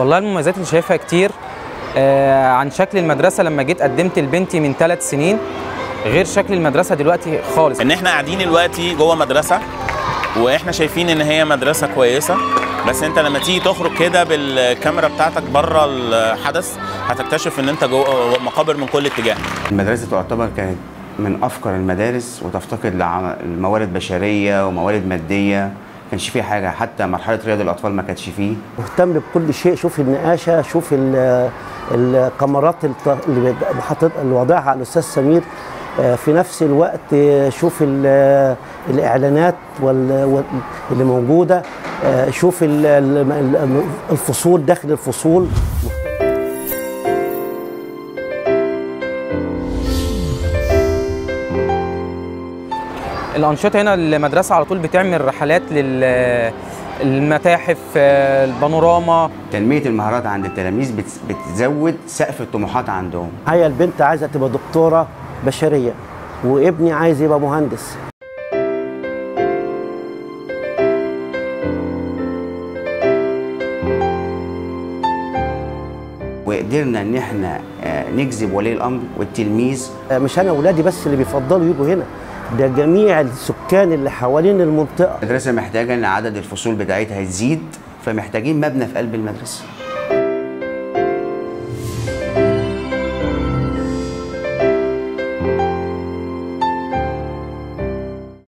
والله المميزات اللي شايفها كتير آه عن شكل المدرسه لما جيت قدمت لبنتي من ثلاث سنين غير شكل المدرسه دلوقتي خالص ان احنا قاعدين دلوقتي جوه مدرسه واحنا شايفين ان هي مدرسه كويسه بس انت لما تيجي تخرج كده بالكاميرا بتاعتك بره الحدث هتكتشف ان انت جوه مقابر من كل اتجاه المدرسة تعتبر كانت من أفقر المدارس وتفتقد لموارد بشرية وموارد مادية ما كانش فيه حاجة حتى مرحلة رياض الأطفال ما كانتش فيه مهتم بكل شيء شوف النقاشه شوف ال- الكاميرات الت- اللي حاطط اللي وضعها على الاستاذ سمير آه، في نفس الوقت آه، شوف ال- الاعلانات وال- وال- اللي موجوده آه، شوف ال- ال- الفصول داخل الفصول الانشطه هنا المدرسه على طول بتعمل رحلات لل المتاحف آه، البانوراما تنمية المهارات عند التلاميذ بت- بتزود سقف الطموحات عندهم هي البنت عايزه تبقى دكتوره بشريه وابني عايز يبقى مهندس وقدرنا ان احنا آه، نجذب ولي الامر والتلميذ آه، مش انا ولادي بس اللي بيفضلوا يجوا هنا ده جميع السكان اللي حوالين المنطقه المدرسة محتاجة ان عدد الفصول بتاعتها يزيد فمحتاجين مبنى في قلب المدرسة